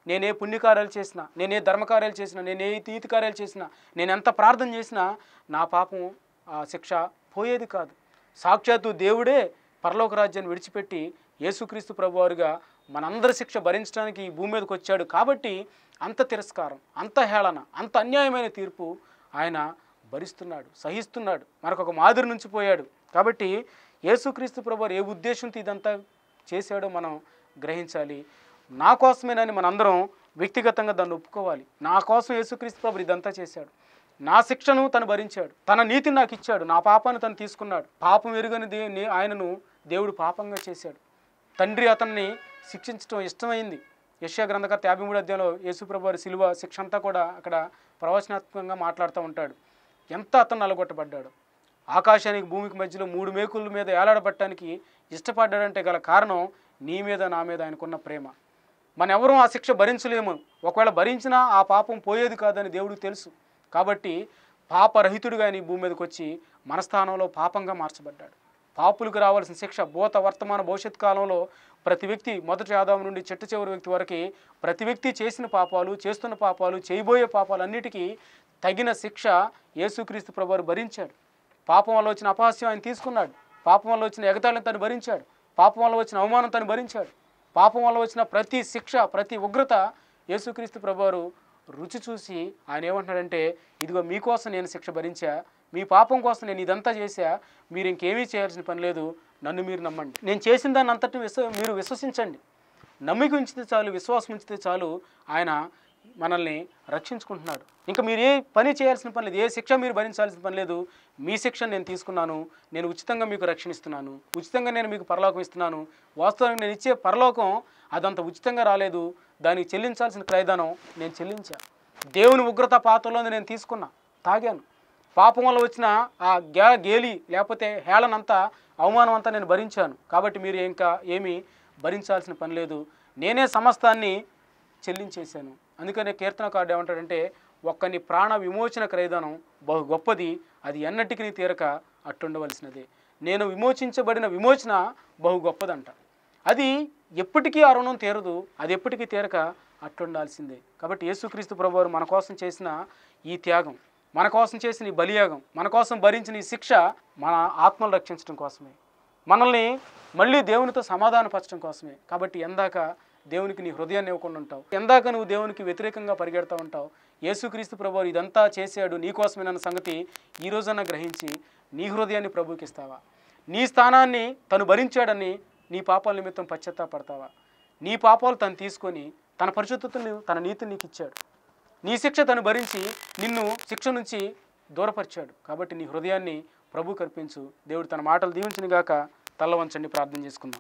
నేనే పుణ్యకార్యాలు చేసినా నేనే ధర్మకార్యాలు చేసినా నేనే తీతి కార్యాలు చేసినా నేను ఎంత ప్రార్థన చేసినా నా పాపం ఆ శిక్ష పోయేది కాదు సాక్షాత్తు దేవుడే పరలోక రాజ్యాన్ని విడిచిపెట్టి యేసుక్రీస్తు ప్రభువారుగా మనందరి శిక్ష భరించడానికి ఈ భూమి మీదకి వచ్చాడు కాబట్టి అంత తిరస్కారం అంత హేళన అంత అన్యాయమైన తీర్పు ఆయన భరిస్తున్నాడు సహిస్తున్నాడు మనకు ఒక మాదిరి నుంచి పోయాడు కాబట్టి యేసుక్రీస్తు ప్రభువారు ఏ ఉద్దేశంతో ఇదంతా చేశాడో మనం గ్రహించాలి నా కోసమేనని మనందరం వ్యక్తిగతంగా దాన్ని ఒప్పుకోవాలి నా కోసం యేసుక్రీస్తు ప్రభు ఇదంతా చేశాడు నా శిక్షను తను భరించాడు తన నీతిని నాకు ఇచ్చాడు నా పాపాన్ని తను తీసుకున్నాడు పాపం ఎరుగని దే నే- ఆయనను దేవుడు పాపంగా చేశాడు తండ్రి అతన్ని శిక్షించడం ఇష్టమైంది యశ్యా గ్రంథకర్త యాభై మూడు అధ్యాయంలో యేసుప్రభు వారి శిలువ శిక్ష అంతా కూడా అక్కడ ప్రవచనాత్మకంగా మాట్లాడుతూ ఉంటాడు ఎంత అతను నలగొట్టబడ్డాడు ఆకాశానికి భూమికి మధ్యలో మూడు మేకుల మీద ఏలాడబట్టడానికి ఇష్టపడ్డాడంటే గల కారణం నీ మీద నా మీద ఆయనకున్న ప్రేమ మన ఎవరూ ఆ శిక్ష భరించలేము ఒకవేళ భరించినా ఆ పాపం పోయేది కాదని దేవుడికి తెలుసు కాబట్టి పాపరహితుడిగా ఆయన ఈ భూమి మీదకి వచ్చి మన స్థానంలో పాపంగా మార్చబడ్డాడు పాపులకు రావాల్సిన శిక్ష భూత వర్తమాన భవిష్యత్ కాలంలో ప్రతి వ్యక్తి మొదటి ఆదాం నుండి చెట్టు చివరి వ్యక్తి వరకు ప్రతి వ్యక్తి చేసిన పాపాలు చేస్తున్న పాపాలు చేయబోయే పాపాలు అన్నిటికీ తగిన శిక్ష యేసుక్రీస్తు ప్రభువారు భరించాడు పాపం వల్ల వచ్చిన అపహాస్యం ఆయన తీసుకున్నాడు పాపం వల్ల వచ్చిన ఎగతాళిని తను భరించాడు పాపం వల్ల వచ్చిన అవమానం తను భరించాడు పాపం వల్ల వచ్చిన ప్రతి శిక్ష ప్రతి ఉగ్రత యేసుక్రీస్తు ప్రభువారు రుచి చూసి ఆయన ఏమంటున్నాడంటే ఇదిగో మీకోసం నేను శిక్ష భరించా మీ పాపం కోసం నేను ఇదంతా చేశా మీరు ఇంకేమీ చేయాల్సిన పని లేదు నన్ను మీరు నమ్మండి నేను చేసిన దాన్ని అంతటి విశ్వ మీరు విశ్వసించండి నమ్మిక ఉంచితే చాలు విశ్వాసం ఉంచితే చాలు ఆయన మనల్ని రక్షించుకుంటున్నాడు ఇంకా మీరు ఏ పని చేయాల్సిన పని లేదు ఏ శిక్ష మీరు భరించాల్సిన పని లేదు మీ శిక్ష నేను తీసుకున్నాను నేను ఉచితంగా మీకు రక్షణ ఇస్తున్నాను ఉచితంగా నేను మీకు పరలోకం ఇస్తున్నాను వాస్తవానికి నేను ఇచ్చే పరలోకం అదంత ఉచితంగా రాలేదు దానికి చెల్లించాల్సిన క్రయదానం నేను చెల్లించా దేవుని ఉగ్రత పాత్రలో నేను తీసుకున్నా తాగాను పాపం వల్ల వచ్చిన ఆ గే గేలి లేకపోతే హేళనంతా అవమానం అంతా నేను భరించాను కాబట్టి మీరు ఇంకా ఏమీ భరించాల్సిన పని లేదు నేనే సమస్తాన్ని చెల్లించేశాను అందుకనే కీర్తనకారుడు ఏమంటాడంటే ఒక్కని ప్రాణ విమోచన క్రయదానం బహు గొప్పది అది ఎన్నటికీ తీరక అట్టుండవలసినదే నేను విమోచించబడిన విమోచన బహు గొప్పదంట అది ఎప్పటికీ ఆ రుణం తీరదు అది ఎప్పటికీ తీరక అట్టుండాల్సిందే కాబట్టి యేసుక్రీస్తు ప్రభువారు మన కోసం చేసిన ఈ త్యాగం మన కోసం చేసిన ఈ బలియాగం మన కోసం భరించిన ఈ శిక్ష మన ఆత్మను రక్షించడం కోసమే మనల్ని మళ్ళీ దేవునితో సమాధానపరచడం కోసమే కాబట్టి ఎందాక దేవునికి నీ హృదయాన్ని ఇవ్వకుండా ఉంటావు ఎందాక నువ్వు దేవునికి వ్యతిరేకంగా పరిగెడతా ఉంటావు యేసుక్రీస్తు ప్రభు ఇదంతా చేశాడు నీ కోసమేనన్న సంగతి ఈ రోజున గ్రహించి నీ హృదయాన్ని ప్రభువుకి ఇస్తావా నీ స్థానాన్ని తను భరించాడని నీ పాపాల నిమిత్తం పశ్చాత్తాపడతావా నీ పాపాలు తను తీసుకొని తన పరిశుద్ధతను తన నీతిని నీకు ఇచ్చాడు నీ శిక్ష తను భరించి నిన్ను శిక్ష నుంచి దూరపరిచాడు కాబట్టి నీ హృదయాన్ని ప్రభు కల్పించు దేవుడు తన మాటలు దీవించిన గాక తల్ల వంచండి ప్రార్థన చేసుకుందాం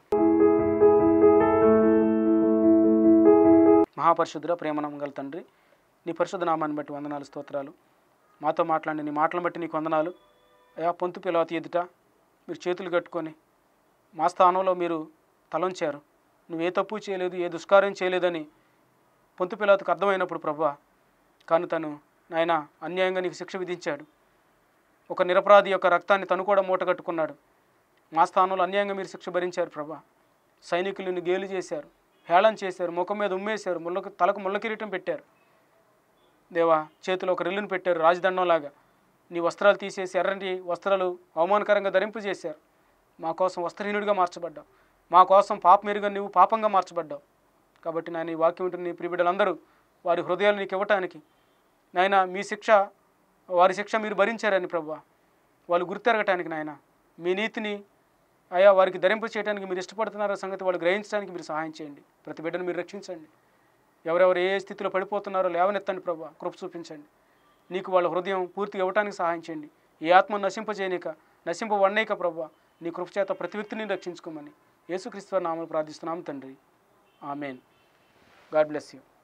మహాపరిశుద్ధుడ ప్రేమనం గల తండ్రి నీ పరిశుద్ధ నామాన్ని బట్టి వందనాలు స్తోత్రాలు మాతో మాట్లాడి నీ మాటలను బట్టి నీకు వందనాలు అయా పొంతు పిలవతి ఎదుట మీరు చేతులు కట్టుకొని మా స్థానంలో మీరు తలంచారు నువ్వు ఏ తప్పు చేయలేదు ఏ దుష్కార్యం చేయలేదని పొంతు పిలాతుకు అర్థమైనప్పుడు ప్రభా కానీ తను నాయన అన్యాయంగా నీకు శిక్ష విధించాడు ఒక నిరపరాధి యొక్క రక్తాన్ని తను కూడా మూటగట్టుకున్నాడు మా స్థానంలో అన్యాయంగా మీరు శిక్ష భరించారు ప్రభా సైనికులను గేలు చేశారు హేళన చేశారు ముఖం మీద ఉమ్మేశారు ముళ్ళకు తలకు ముళ్ళ కిరీటం పెట్టారు దేవా చేతిలో ఒక రెల్లును పెట్టారు రాజదండంలాగా నీ వస్త్రాలు తీసేసి ఎర్రటి వస్త్రాలు అవమానకరంగా ధరింపు చేశారు మా కోసం వస్త్రహీనుడిగా మార్చబడ్డావు మా కోసం పాప మెరుగా నువ్వు పాపంగా మార్చబడ్డావు కాబట్టి నాయన ఈ వాక్యం వింటున్న నీ ప్రిబిడ్డలందరూ వారి హృదయాలు నీకు ఇవ్వటానికి నాయన మీ శిక్ష వారి శిక్ష మీరు భరించారని ప్రభు వాళ్ళు గుర్తెరగటానికి నాయన మీ నీతిని అయా వారికి ధరింప చేయడానికి మీరు ఇష్టపడుతున్నారో సంగతి వాళ్ళు గ్రహించడానికి మీరు సహాయం చేయండి ప్రతి బిడ్డను మీరు రక్షించండి ఎవరెవరు ఏ ఏ స్థితిలో పడిపోతున్నారో లేవనెత్తండి ప్రభు కృప చూపించండి నీకు వాళ్ళ హృదయం పూర్తిగా ఇవ్వటానికి సహాయం చేయండి ఈ ఆత్మ నశింపజేయనిక నశింపవన్నైక ప్రభు నీ కృప చేత ప్రతి వ్యక్తిని రక్షించుకోమని యేసుక్రీస్తు నామలు ప్రార్థిస్తున్నాం తండ్రి ఆమెన్ గాడ్ బ్లెస్ యూ